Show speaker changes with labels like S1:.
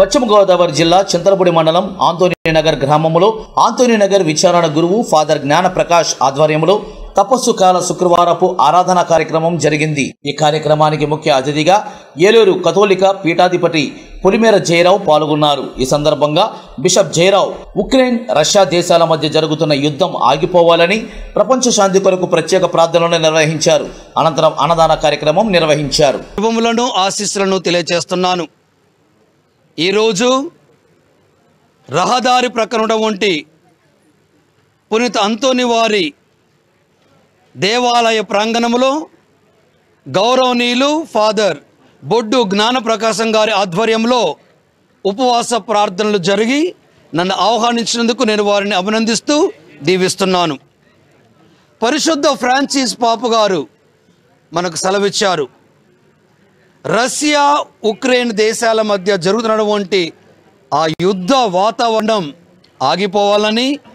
S1: పశ్చిమ గోదావరి జిల్లా చింతలపూడి మండలం ఆంతోనీనగర్ గ్రామంలో ఆంతోనీనగర్ విచారణ గురువు ఫాదర్ జ్ఞాన ప్రకాష్ ఆధ్వర్యంలో తపస్సు కాల శుక్రవారపు ఆరాధన కార్యక్రమం జరిగింది ఈ కార్యక్రమానికి ముఖ్య అతిథిగా ఏలూరు కథోలిక పీఠాధిపతి పులిమేర జయరావు పాల్గొన్నారు ఈ సందర్భంగా బిషప్ జయరావు ఉక్రెయిన్ రష్యా దేశాల మధ్య జరుగుతున్న యుద్ధం ఆగిపోవాలని ప్రపంచ శాంతి కొరకు ప్రత్యేక ప్రార్థనలు నిర్వహించారు అనంతరం అన్నదాన కార్యక్రమం నిర్వహించారు
S2: శుభములను ఆశీస్సులను తెలియజేస్తున్నాను ఈరోజు రహదారి ప్రక్కన ఉన్నటువంటి పునీత అంతోని వారి దేవాలయ ప్రాంగణంలో గౌరవనీయులు ఫాదర్ బొడ్డు జ్ఞాన ప్రకాశం గారి ఆధ్వర్యంలో ఉపవాస ప్రార్థనలు జరిగి నన్ను ఆహ్వానించినందుకు నేను వారిని అభినందిస్తూ దీవిస్తున్నాను పరిశుద్ధ ఫ్రాన్సిస్ పాపు గారు మనకు సెలవిచ్చారు రష్యా ఉక్రెయిన్ దేశాల మధ్య జరుగుతున్నటువంటి ఆ యుద్ధ వాతావరణం ఆగిపోవాలని